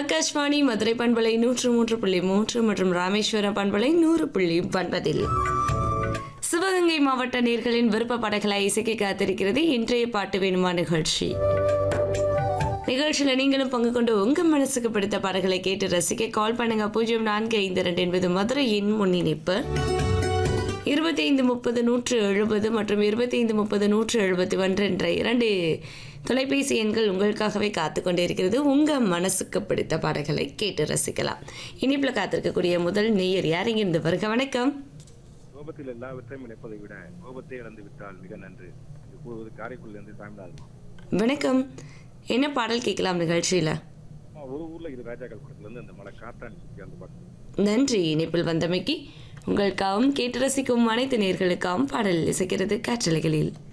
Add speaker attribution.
Speaker 1: ஆகாஷ்வாணி மதுரை பண்பலை நூற்று மூன்று புள்ளி மூன்று மற்றும் ராமேஸ்வரம் பண்பலை நூறு புள்ளி ஒன்பதில் சிவகங்கை மாவட்ட நேர்களின் விருப்ப படங்களை இசைக்க காத்திருக்கிறது இன்றைய பாட்டு வேணுமா நிகழ்ச்சி நிகழ்ச்சியில் நீங்களும் பங்கு கொண்டு உங்க மனசுக்கு பிடித்த பாடல்களை கேட்டு ரசிக்க கால் பண்ணுங்க பூஜ்ஜியம் நான்கு ஐந்து ரெண்டு என்பது மதுரையின் முன்னிணைப்பு இருபத்தி ஐந்து முப்பது நூற்று எழுபது மற்றும் இருபத்தி ஐந்து முப்பது நூற்று எழுபத்தி ஒன்று என்ற இரண்டு தொலைபேசி எண்கள் உங்களுக்காகவே காத்து கொண்டே இருக்கிறது உங்க மனசுக்கு பிடித்த பாடல்களை கேட்டு ரசிக்கலாம் இனிப்புல காத்திருக்கக்கூடிய முதல் நேயர் யார் இங்கிருந்து வருக வணக்கம்
Speaker 2: கோபத்தில் எல்லாவற்றையும் இணைப்பதை விட கோபத்தை இழந்து விட்டால் மிக நன்று என்று கூறுவது காரைக்குடியிலிருந்து சாமிநாதன்
Speaker 1: வணக்கம் என்ன பாடல் கேட்கலாம் நிகழ்ச்சியில
Speaker 2: ஆ, ஒரு ஊர்ல இது ராஜாக்கள் படத்துல இருந்து அந்த மலை காத்தாடி சுற்றி அந்த பாட்டு
Speaker 1: நன்றி இணைப்பில் வந்தமைக்கு உங்களுக்காகவும் கேட்டு ரசிக்கும் அனைத்து நேர்களுக்காகவும் பாடல் இசைக்கிறது காற்றலைகளில்